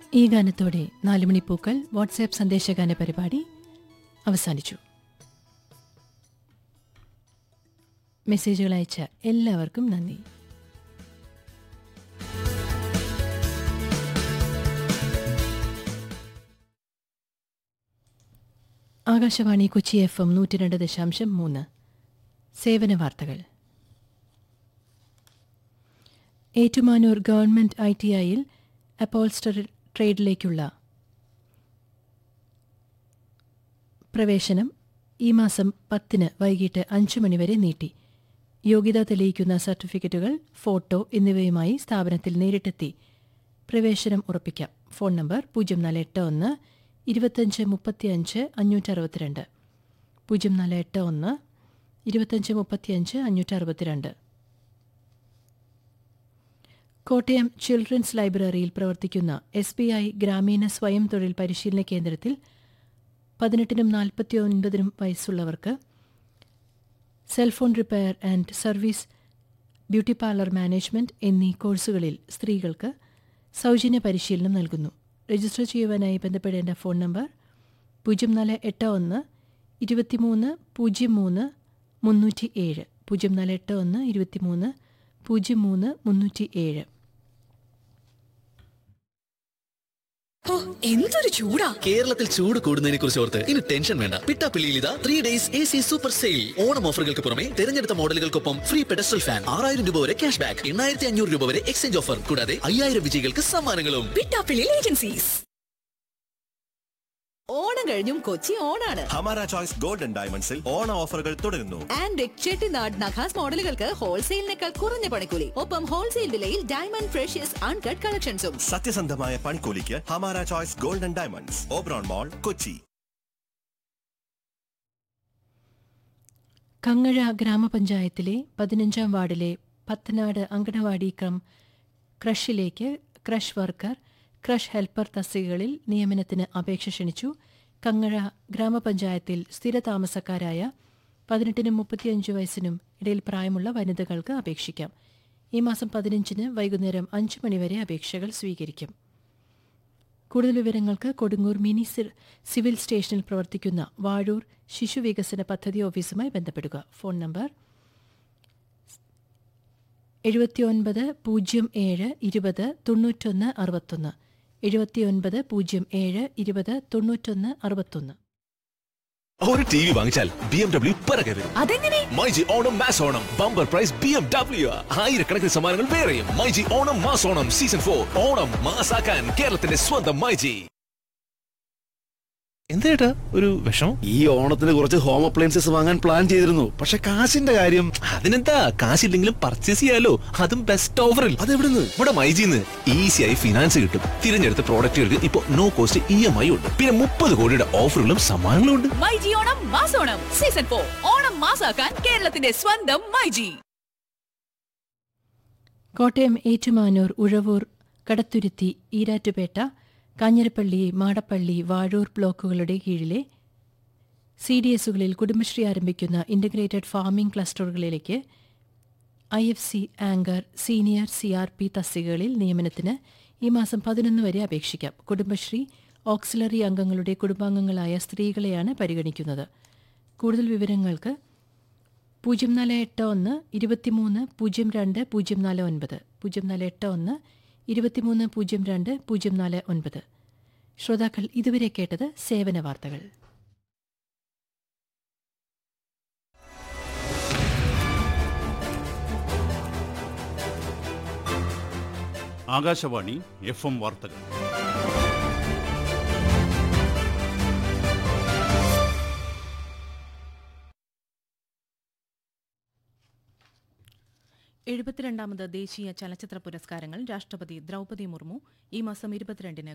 ഈ ഗാനത്തോടെ നാലുമണിപ്പൂക്കൾ വാട്സാപ്പ് സന്ദേശഗാന പരിപാടി അവസാനിച്ചു മെസ്സേജുകൾ അയച്ച എല്ലാവർക്കും നന്ദി ആകാശവാണി കൊച്ചി എഫ് എം നൂറ്റി രണ്ട് ദശാംശം മൂന്ന് സേവന വാർത്തകൾ ഏറ്റുമാനൂർ ഗവൺമെന്റ് ഐ ടി ഐയിൽ അപ്പോൾസ്റ്റർ ട്രേഡിലേക്കുള്ള പ്രവേശനം ഈ മാസം പത്തിന് വൈകിട്ട് അഞ്ച് മണിവരെ നീട്ടി യോഗ്യത തെളിയിക്കുന്ന സർട്ടിഫിക്കറ്റുകൾ ഫോട്ടോ എന്നിവയുമായി സ്ഥാപനത്തിൽ നേരിട്ടെത്തി പ്രവേശനം ഉറപ്പിക്കാം ഫോൺ നമ്പർ പൂജ്യം നാല് എട്ട് ഒന്ന് ഇരുപത്തഞ്ച് മുപ്പത്തിയഞ്ച് അഞ്ഞൂറ്റി അറുപത്തിരണ്ട് പൂജ്യം നാല് എട്ട് ഒന്ന് ഇരുപത്തഞ്ച് മുപ്പത്തിയഞ്ച് അഞ്ഞൂറ്റി അറുപത്തിരണ്ട് കോട്ടയം ചിൽഡ്രൻസ് ലൈബ്രറിയിൽ പ്രവർത്തിക്കുന്ന എസ് ബി ഐ ഗ്രാമീണ സ്വയം തൊഴിൽ പരിശീലന കേന്ദ്രത്തിൽ പതിനെട്ടിനും നാൽപ്പത്തി ഒൻപതിനും വയസ്സുള്ളവർക്ക് cellphone repair and service beauty parlour management എന്നീ കോഴ്സുകളിൽ സ്ത്രീകൾക്ക് സൗജന്യ പരിശീലനം നൽകുന്നു രജിസ്റ്റർ ചെയ്യുവാനായി ബന്ധപ്പെടേണ്ട ഫോൺ നമ്പർ പൂജ്യം നാല് എട്ട് ഒന്ന് ഇരുപത്തിമൂന്ന് പൂജ്യം മൂന്ന് മുന്നൂറ്റി ഏഴ് പൂജ്യം നാല് എട്ട് ഒന്ന് ഇരുപത്തിമൂന്ന് പൂജ്യം മൂന്ന് മുന്നൂറ്റി ഏഴ് ഓ, എന്തൊരു ചൂടാ കേരളത്തിൽ ചൂട് കൂടുന്നതിനെ കുറിച്ച് ഓർത്ത് ഇനി ടെൻഷൻ വേണ്ട പിട്ടാപ്പിള്ളിയിൽ ഇതാ three days A C super sale Onam ഓഫറുകൾക്ക് പുറമെ തിരഞ്ഞെടുത്ത മോഡലുകൾക്കൊപ്പം ഫ്രീ പെഡസ്റ്റൽ ഫാൻ ആറായിരം രൂപ വരെ ക്യാഷ് ബാക്ക് എണ്ണായിരത്തി അഞ്ഞൂറ് രൂപ വരെ എക്സ്ചേഞ്ച് ഓഫർ കൂടാതെ അയ്യായിരം വിജയികൾക്ക് സമ്മാനങ്ങളും പിട്ടാപ്പിള്ളി ഏജൻസീസ് ഓണം കഴിഞ്ഞും കൊച്ചി ഓണാണ് ഹമാര ചോയ്സ് ഗോൾഡൻ ഡയമണ്ട്സിൽ ഓണ ഓഫറുകൾ തുടരുന്നു ആൻഡ് ചെട്ടിനാട് നഖാസ് മോഡലുകൾക്ക് ഹോൾസെയിലിനേക്കാൾ കുറഞ്ഞ പണിക്കൂലി ഒപ്പം ഹോൾസെയിൽ വിലയിൽ ഡയമണ്ട് ഫ്രഷ്യസ് അൺകട്ട് കളക്ഷൻസും സത്യസന്ധമായ പണിക്കൂലിക്ക് ഹമാര choice golden diamonds Oberon mall Kochi Kangazha ഗ്രാമപഞ്ചായത്തിലെ പതിനഞ്ചാം വാർഡിലെ പത്തനാട് അങ്കണവാടി ക്രം ക്രഷിലേക്ക് ക്രഷ് വർക്കർ ക്രഷ് ഹെൽപ്പർ തസ്തികകളിൽ നിയമനത്തിന് അപേക്ഷ ക്ഷണിച്ചു കങ്ങഴ ഗ്രാമപഞ്ചായത്തിൽ സ്ഥിരതാമസക്കാരായ പതിനെട്ടിനും മുപ്പത്തിയഞ്ച് വയസ്സിനും ഇടയിൽ പ്രായമുള്ള വനിതകൾക്ക് അപേക്ഷിക്കാം ഈ മാസം പതിനഞ്ചിന് വൈകുന്നേരം അഞ്ച് മണിവരെ അപേക്ഷകൾ സ്വീകരിക്കും കൂടുതൽ വിവരങ്ങൾക്ക് കൊടുങ്ങൂർ മിനി സി- സിവിൽ സ്റ്റേഷനിൽ പ്രവർത്തിക്കുന്ന വാഴൂർ ശിശു വികസന പദ്ധതി ഓഫീസുമായി ബന്ധപ്പെടുക ഫോൺ നമ്പർ എഴുപത്തിയൊൻപത് പൂജ്യം ഏഴ് ഇരുപത് തൊണ്ണൂറ്റൊന്ന് അറുപത്തൊന്ന് എഴുപത്തിയൊൻപത് പൂജ്യം ഏഴ് ഇരുപത് തൊണ്ണൂറ്റൊന്ന് അറുപത്തൊന്ന് ഒരു ടി വി വാങ്ങിച്ചാൽ ബി എം ഡബ്ല്യു പിറകരുത് അതെങ്ങനെ myG Onam mass Onam bumper prize B M W ആയിരക്കണക്കിന് സമ്മാനങ്ങൾ വേറെയും myG Onam mass Onam season for Onam മാസാക്കാൻ കേരളത്തിന്റെ സ്വന്തം മൈജി എന്തേട്ടാ ഒരു വിഷമം ഈ ഓണത്തിന് കുറച്ച് ഹോം അപ്ലയൻസസ് വാങ്ങാൻ പ്ലാൻ ചെയ്തിരുന്നു പക്ഷെ കാശിന്റെ കാര്യം അതിനെന്താ കാശില്ലെങ്കിലും പർച്ചേസ് ചെയ്യാലോ അതും ബെസ്റ്റ് ഓഫറിൽ അതെവിടുന്ന് ഇവിടെ മൈജിന്ന് ഈസിയായി ഫിനാൻസ് കിട്ടും തിരഞ്ഞെടുത്ത പ്രോഡക്റ്റുകൾക്ക് ഇപ്പോൾ no cost E M I ഉണ്ട് പിന്നെ മുപ്പത് കോടിയുടെ ഓഫറുകളും സമ്മാനങ്ങളും ഉണ്ട് മൈജി ഓണം മാസോണം സീസൺ ഫോർ ഓണം മാസാക്കാൻ കേരളത്തിന്റെ സ്വന്തം മൈജി കോട്ടയം ഏറ്റുമാനൂർ ഉഴവൂർ കടത്തുരുത്തി ഈരാറ്റുപേട്ട കാഞ്ഞിരപ്പള്ളി മാടപ്പള്ളി വാഴൂർ ബ്ലോക്കുകളുടെ കീഴിലെ സി ഡി എസുകളിൽ കുടുംബശ്രീ ആരംഭിക്കുന്ന ഇന്റഗ്രേറ്റഡ് ഫാമിംഗ് ക്ലസ്റ്ററുകളിലേക്ക് I F C anchor senior C R P തസ്തികകളിൽ നിയമനത്തിന് ഈ മാസം പതിനൊന്ന് വരെ അപേക്ഷിക്കാം കുടുംബശ്രീ ഓക്സിലറി അംഗങ്ങളുടെ കുടുംബാംഗങ്ങളായ സ്ത്രീകളെയാണ് പരിഗണിക്കുന്നത് കൂടുതൽ വിവരങ്ങൾക്ക് പൂജ്യം നാല് എട്ട് ഒന്ന് ഇരുപത്തിമൂന്ന് പൂജ്യം രണ്ട് പൂജ്യം നാല് ഒൻപത് പൂജ്യം നാല് എട്ട് ഒന്ന് ഇരുപത്തിമൂന്ന് പൂജ്യം രണ്ട് പൂജ്യം നാല് ഒൻപത് ശ്രോതാക്കൾ ഇതുവരെ കേട്ടത് സേവന വാർത്തകൾ ആകാശവാണി എഫ് എം വാർത്തകൾ എഴുപത്തിരണ്ടാമത് ദേശീയ ചലച്ചിത്ര പുരസ്കാരങ്ങൾ രാഷ്ട്രപതി ദ്രൗപദി മുർമു ഈ മാസം ഇരുപത്തിരണ്ടിന്